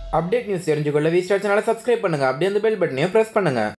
update news தெரிஞ்சுக்கொள்ள V Star சேனலை subscribe பண்ணுங்கள் அப்படியே அந்த பெல் பட்டனையும் ப்ரெஸ் பண்ணுங்கள்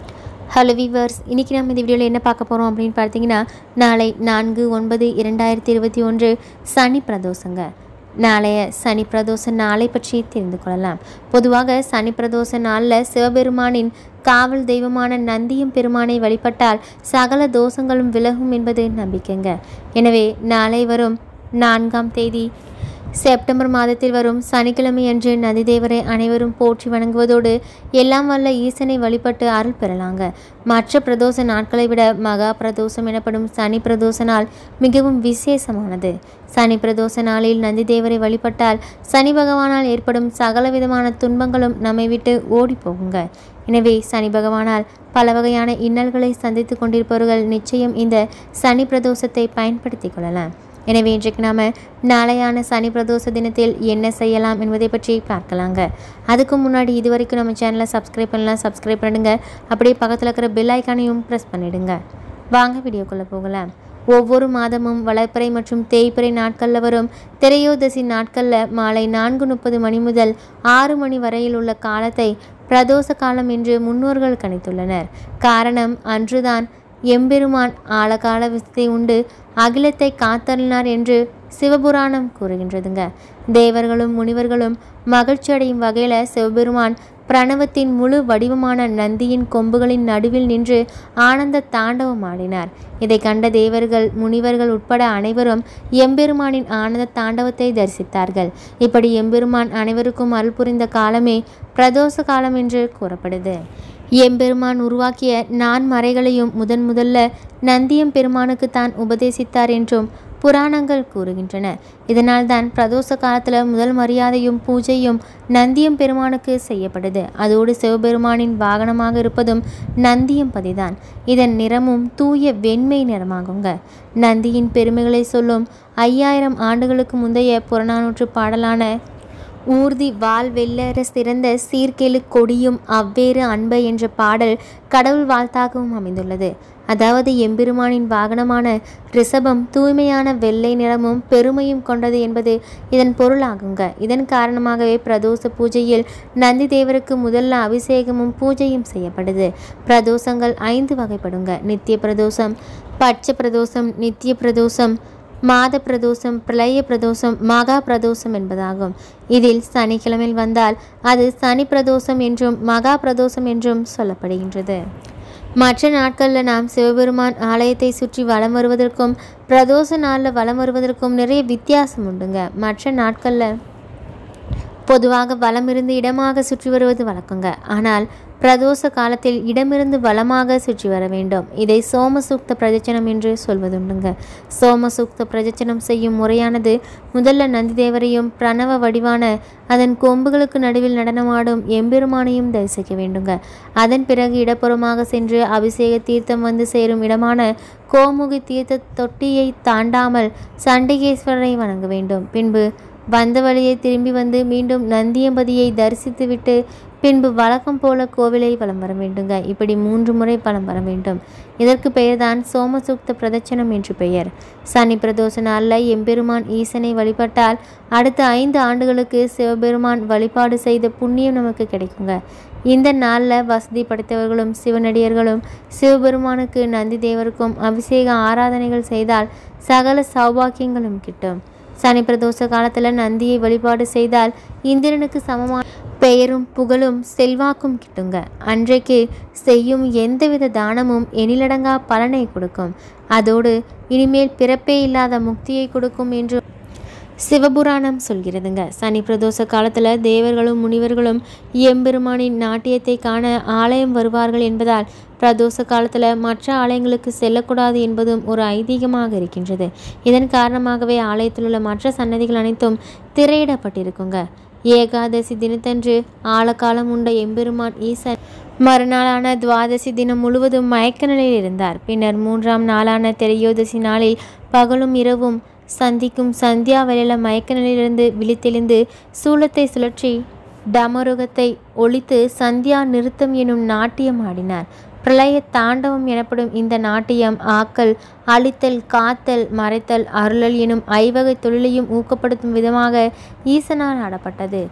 ஹலோ வீவர்ஸ் இன்றைக்கி நம்ம இந்த வீடியோவில் என்ன பார்க்க போகிறோம் அப்படின்னு பார்த்தீங்கன்னா நாளை நான்கு ஒன்பது இரண்டாயிரத்தி இருபத்தி ஒன்று சனி பிரதோஷங்க நாளைய சனி பிரதோஷ நாளை பற்றி தெரிந்து கொள்ளலாம் பொதுவாக சனி பிரதோஷ நாளில் சிவபெருமானின் காவல் தெய்வமான நந்தியம் பெருமானை வழிபட்டால் சகல தோஷங்களும் விலகும் என்பது நம்பிக்கைங்க எனவே நாளை வரும் நான்காம் தேதி செப்டம்பர் மாதத்தில் வரும் சனிக்கிழமையன்று நந்திதேவரை அனைவரும் போற்றி வணங்குவதோடு எல்லாம் வல்ல ஈசனை வழிபட்டு அருள் பெறலாங்க மற்ற பிரதோஷ நாட்களை விட மகா பிரதோஷம் எனப்படும் சனி பிரதோஷ நாள் மிகவும் விசேஷமானது சனி பிரதோஷ நாளில் நந்திதேவரை வழிபட்டால் சனி பகவானால் ஏற்படும் சகல விதமான துன்பங்களும் நம்மை விட்டு ஓடி போகுங்க எனவே சனி பகவானால் பல வகையான இன்னல்களை சந்தித்து கொண்டிருப்பவர்கள் நிச்சயம் இந்த சனி பிரதோஷத்தை பயன்படுத்தி கொள்ளலாம் எனவே இன்றைக்கு நாம் நாளையான சனி பிரதோஷ தினத்தில் என்ன செய்யலாம் என்பதை பற்றி பார்க்கலாங்க அதுக்கு முன்னாடி இது வரைக்கும் நம்ம சேனலை சப்ஸ்கிரைப் பண்ணலாம் சப்ஸ்கிரைப் பண்ணுங்க அப்படியே பக்கத்தில் இருக்கிற பெல் ஐக்கானையும் ப்ரெஸ் பண்ணிடுங்க வாங்க வீடியோக்குள்ளே போகலாம் ஒவ்வொரு மாதமும் வளர்ப்பறை மற்றும் தேய்பிறை நாட்களில் வரும் திரையோதசி நாட்களில் மாலை நான்கு முப்பது மணி முதல் ஆறு மணி வரையில் உள்ள காலத்தை பிரதோஷ காலம் என்று முன்னோர்கள் கணித்துள்ளனர் காரணம் அன்றுதான் எம்பெருமான் ஆழகால வித்தை உண்டு அகிலத்தை காத்தருளினார் என்று சிவபுராணம் கூறுகின்றதுங்க தேவர்களும் முனிவர்களும் மகிழ்ச்சி அடையும் வகையில் சிவபெருமான் பிரணவத்தின் முழு வடிவமான நந்தியின் கொம்புகளின் நடுவில் நின்று ஆனந்த தாண்டவம் ஆடினார் இதை கண்ட தேவர்கள் முனிவர்கள் உட்பட அனைவரும் எம்பெருமானின் ஆனந்த தாண்டவத்தை தரிசித்தார்கள் இப்படி எம்பெருமான் அனைவருக்கும் அருள் புரிந்த காலமே பிரதோஷ காலம் என்று கூறப்படுது எம்பெருமான் உருவாக்கிய நான் மறைகளையும் முதன் முதல்ல நந்தியம் பெருமானுக்கு தான் உபதேசித்தார் என்றும் புராணங்கள் கூறுகின்றன இதனால் தான் பிரதோஷ காலத்தில் முதல் மரியாதையும் பூஜையும் நந்தியம் பெருமானுக்கு செய்யப்படுது அதோடு சிவபெருமானின் வாகனமாக இருப்பதும் நந்தியம் பதிதான் இதன் நிறமும் தூய வெண்மை நிறமாகுங்க நந்தியின் பெருமைகளை சொல்லும் ஐயாயிரம் ஆண்டுகளுக்கு முந்தைய புறநானூற்று பாடலான ஊர்தி வால் வெள்ளர சிறந்த சீர்கேளு கொடியும் அவ்வேறு அன்ப என்ற பாடல் கடவுள் வாழ்த்தாகவும் அமைந்துள்ளது அதாவது எம்பெருமானின் வாகனமான ரிஷபம் தூய்மையான வெள்ளை நிறமும் பெருமையும் கொண்டது என்பது இதன் பொருளாகுங்க இதன் காரணமாகவே பிரதோஷ பூஜையில் நந்தி தேவருக்கு முதல்ல அபிஷேகமும் பூஜையும் செய்யப்படுது பிரதோஷங்கள் ஐந்து வகைப்படுங்க நித்திய பிரதோஷம் பட்ச பிரதோஷம் நித்திய பிரதோஷம் மாத பிரதோஷம் பிரளய பிரதோஷம் மகா பிரதோஷம் என்பதாகும் இதில் சனிக்கிழமையில் வந்தால் அது சனி பிரதோஷம் என்றும் மகா பிரதோஷம் என்றும் சொல்லப்படுகின்றது மற்ற நாட்களில் நாம் சிவபெருமான் ஆலயத்தை சுற்றி வலம் வருவதற்கும் பிரதோஷ நாளில் வலம் வருவதற்கும் நிறைய வித்தியாசம் உண்டுங்க மற்ற நாட்களில் பொதுவாக வலமிருந்து இடமாக சுற்றி வருவது வழக்கங்க ஆனால் பிரதோஷ காலத்தில் இடமிருந்து வளமாக சுற்றி வர வேண்டும் இதை சோமசூக்த பிரதட்சணம் என்று சொல்வதுண்டுங்க சோமசூக்த பிரதட்சணம் செய்யும் முறையானது முதல்ல நந்திதேவரையும் பிரணவ வடிவான அதன் கொம்புகளுக்கு நடுவில் நடனமாடும் எம்பெருமானையும் தரிசிக்க வேண்டுங்க அதன் பிறகு இடப்புறமாக சென்று அபிஷேக தீர்த்தம் வந்து சேரும் இடமான கோமுகி தீர்த்த தொட்டியை தாண்டாமல் சண்டிகேஸ்வரரை வணங்க வேண்டும் பின்பு வந்த வழியை திரும்பி வந்து மீண்டும் நந்தியம்பதியை தரிசித்துவிட்டு பின்பு வழக்கம் போல கோவிலை வலம் வர வேண்டுங்க இப்படி மூன்று முறை வலம் வர வேண்டும் இதற்கு பெயர்தான் சோமசூக்த பிரதட்சணம் என்று பெயர் சனி பிரதோஷ நாளில் எம்பெருமான் ஈசனை வழிபட்டால் அடுத்த ஐந்து ஆண்டுகளுக்கு சிவபெருமான் வழிபாடு செய்த புண்ணியம் நமக்கு கிடைக்குங்க இந்த நாளில் வசதி படைத்தவர்களும் சிவனடியர்களும் சிவபெருமானுக்கு நந்தி தேவருக்கும் அபிஷேக ஆராதனைகள் செய்தால் சகல சௌபாக்கியங்களும் கிட்டும் சனி பிரதோஷ காலத்தில் நந்தியை வழிபாடு செய்தால் இந்திரனுக்கு சமமான பெயரும் புகழும் செல்வாக்கும் கிட்டுங்க அன்றைக்கு செய்யும் எந்தவித தானமும் எனிலடங்கா பலனை கொடுக்கும் அதோடு இனிமேல் பிறப்பே இல்லாத முக்தியை கொடுக்கும் என்று சிவபுராணம் சொல்கிறதுங்க சனி பிரதோஷ காலத்தில் தேவர்களும் முனிவர்களும் எம்பெருமானின் நாட்டியத்தை காண ஆலயம் வருவார்கள் என்பதால் பிரதோஷ காலத்தில் மற்ற ஆலயங்களுக்கு செல்லக்கூடாது என்பதும் ஒரு ஐதீகமாக இருக்கின்றது இதன் காரணமாகவே ஆலயத்தில் உள்ள மற்ற சன்னதிகள் அனைத்தும் திரையிடப்பட்டிருக்குங்க ஏகாதசி தினத்தன்று ஆழகாலம் உண்ட எம்பெருமான் ஈசன் மறுநாளான துவாதசி தினம் முழுவதும் மயக்க நிலையில் இருந்தார் பின்னர் மூன்றாம் நாளான திரையோதசி நாளில் பகலும் இரவும் சந்திக்கும் சந்தியா வேளையில மயக்க நிலையிலிருந்து விழித்தெழுந்து சூலத்தை சுழற்றி டமருகத்தை ஒழித்து சந்தியா நிறுத்தம் எனும் நாட்டியம் ஆடினார் பிரளய தாண்டவம் எனப்படும் இந்த நாட்டியம் ஆக்கல் அழித்தல் காத்தல் மறைத்தல் அருளல் எனும் ஐவகை தொழிலையும் ஊக்கப்படுத்தும் விதமாக ஈசனால் ஆடப்பட்டது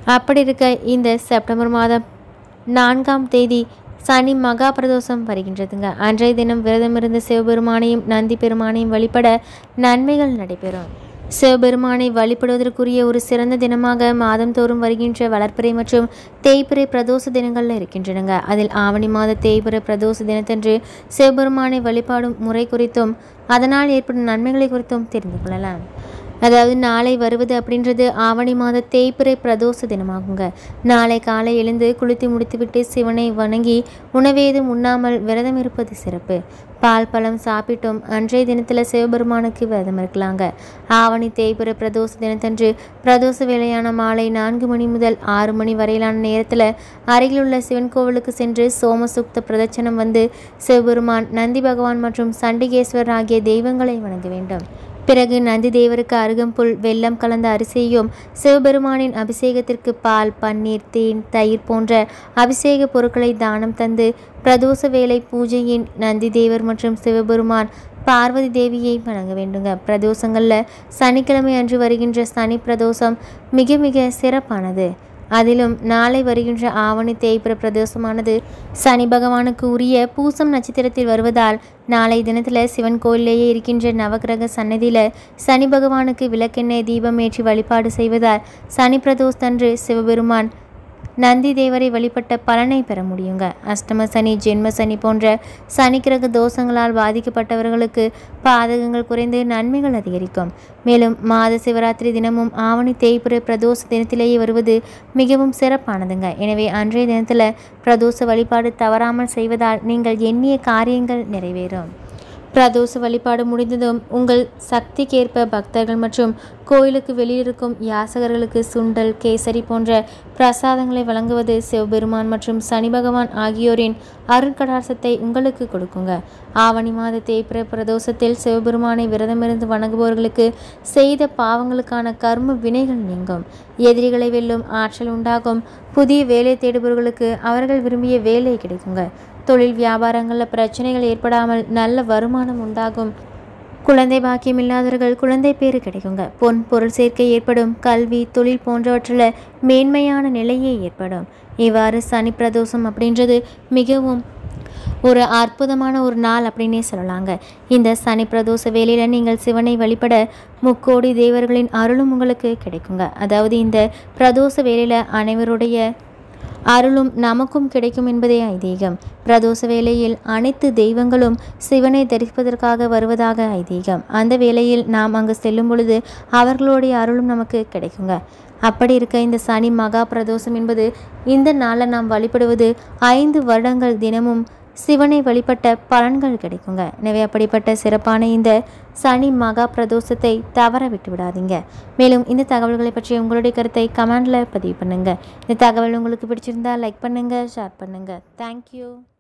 அப்படி இருக்க இந்த செப்டம்பர் மாதம் நான்காம் தேதி சனி மகா பிரதோஷம் வருகின்றதுங்க அன்றைய தினம் விரதமிருந்து சிவபெருமானையும் நந்தி பெருமானையும் வழிபட நன்மைகள் நடைபெறும் சிவபெருமானை வழிபடுவதற்குரிய ஒரு சிறந்த தினமாக மாதந்தோறும் வருகின்ற வளர்ப்பிறை மற்றும் தேய்பிறை பிரதோஷ தினங்கள்ல இருக்கின்றனங்க அதில் ஆவணி மாத தேய்பிறை பிரதோஷ தினத்தன்று சிவபெருமானை வழிபாடும் முறை குறித்தும் அதனால் ஏற்படும் நன்மைகளை குறித்தும் தெரிந்து கொள்ளலாம் அதாவது நாளை வருவது அப்படின்றது ஆவணி மாத தேய்பிறை பிரதோஷ தினமாகுங்க நாளை காலை எழுந்து குளித்து முடித்துவிட்டு சிவனை வணங்கி உணவேதும் உண்ணாமல் விரதம் இருப்பது சிறப்பு பால் பழம் சாப்பிட்டும் அன்றைய தினத்தில் சிவபெருமானுக்கு விரதம் இருக்கலாங்க ஆவணி தேய்பிறை பிரதோஷ தினத்தன்று பிரதோஷ வேளையான மாலை நான்கு மணி முதல் ஆறு மணி வரையிலான நேரத்தில் அருகிலுள்ள சிவன் கோவிலுக்கு சென்று சோமசுக்த பிரதட்சணம் வந்து சிவபெருமான் நந்தி பகவான் மற்றும் சண்டிகேஸ்வர் ஆகிய தெய்வங்களை வணங்க வேண்டும் பிறகு நந்தி தேவருக்கு அருகம்புல் வெல்லம் கலந்த அரிசியும் சிவபெருமானின் அபிஷேகத்திற்கு பால் பன்னீர் தேன் தயிர் போன்ற அபிஷேக பொருட்களை தானம் தந்து பிரதோஷ வேளை பூஜையின் நந்தி தேவர் மற்றும் சிவபெருமான் பார்வதி தேவியை வணங்க வேண்டுங்க பிரதோஷங்களில் சனிக்கிழமை அன்று வருகின்ற சனி பிரதோஷம் மிக மிக சிறப்பானது அதிலும் நாளை வருகின்ற ஆவணி தேய்பிர பிரதோஷமானது சனி பகவானுக்கு உரிய பூசம் நட்சத்திரத்தில் வருவதால் நாளை தினத்தில் சிவன் கோயிலேயே இருக்கின்ற நவகிரக சன்னதியில் சனி பகவானுக்கு விளக்கெண்ணெய் தீபம் ஏற்றி வழிபாடு செய்வதால் சனி பிரதோஷத்தன்று சிவபெருமான் நந்தி தேவரை வழிபட்ட பலனை பெற முடியுங்க அஷ்டம சனி ஜென்ம சனி போன்ற சனிக்கிரக தோஷங்களால் பாதிக்கப்பட்டவர்களுக்கு பாதகங்கள் குறைந்து நன்மைகள் அதிகரிக்கும் மேலும் மாத சிவராத்திரி தினமும் ஆவணி தேய்பிறை பிரதோஷ தினத்திலேயே வருவது மிகவும் சிறப்பானதுங்க எனவே அன்றைய தினத்தில் பிரதோஷ வழிபாடு தவறாமல் செய்வதால் நீங்கள் எண்ணிய காரியங்கள் நிறைவேறும் பிரதோஷ வழிபாடு முடிந்ததும் உங்கள் சக்திக்கேற்ப பக்தர்கள் மற்றும் கோயிலுக்கு வெளியிருக்கும் யாசகர்களுக்கு சுண்டல் கேசரி போன்ற பிரசாதங்களை வழங்குவது சிவபெருமான் மற்றும் சனி பகவான் ஆகியோரின் அருட்கடாசத்தை உங்களுக்கு கொடுக்குங்க ஆவணி மாத தேய்பிர பிரதோஷத்தில் சிவபெருமானை விரதமிருந்து வணங்குபவர்களுக்கு செய்த பாவங்களுக்கான கர்ம வினைகள் நீங்கும் எதிரிகளை வெல்லும் ஆற்றல் உண்டாகும் புதிய வேலை தேடுபவர்களுக்கு அவர்கள் விரும்பிய வேலை கிடைக்குங்க தொழில் வியாபாரங்களில் பிரச்சனைகள் ஏற்படாமல் நல்ல வருமானம் உண்டாகும் குழந்தை பாக்கியம் இல்லாதவர்கள் குழந்தை பேறு கிடைக்குங்க பொன் பொருள் சேர்க்கை ஏற்படும் கல்வி தொழில் போன்றவற்றில் மேன்மையான நிலையே ஏற்படும் இவ்வாறு சனி பிரதோஷம் அப்படின்றது மிகவும் ஒரு அற்புதமான ஒரு நாள் அப்படின்னே சொல்லலாங்க இந்த சனி பிரதோஷ வேளையில் நீங்கள் சிவனை வழிபட முக்கோடி தேவர்களின் அருளும் உங்களுக்கு கிடைக்குங்க அதாவது இந்த பிரதோஷ வேளையில் அனைவருடைய அருளும் நமக்கும் கிடைக்கும் என்பதே ஐதீகம் பிரதோஷ வேளையில் அனைத்து தெய்வங்களும் சிவனை தரிசிப்பதற்காக வருவதாக ஐதீகம் அந்த வேளையில் நாம் அங்கு செல்லும் பொழுது அவர்களுடைய அருளும் நமக்கு கிடைக்குங்க அப்படி இருக்க இந்த சனி மகா பிரதோஷம் என்பது இந்த நாளில் நாம் வழிபடுவது ஐந்து வருடங்கள் தினமும் சிவனை வழிபட்ட பலன்கள் கிடைக்குங்க எனவே அப்படிப்பட்ட சிறப்பான இந்த சனி மகா பிரதோஷத்தை தவற விட்டு விடாதீங்க மேலும் இந்த தகவல்களை பற்றி உங்களுடைய கருத்தை கமெண்டில் பதிவு பண்ணுங்க இந்த தகவல் உங்களுக்கு பிடிச்சிருந்தா லைக் பண்ணுங்க ஷேர் பண்ணுங்க தேங்க்யூ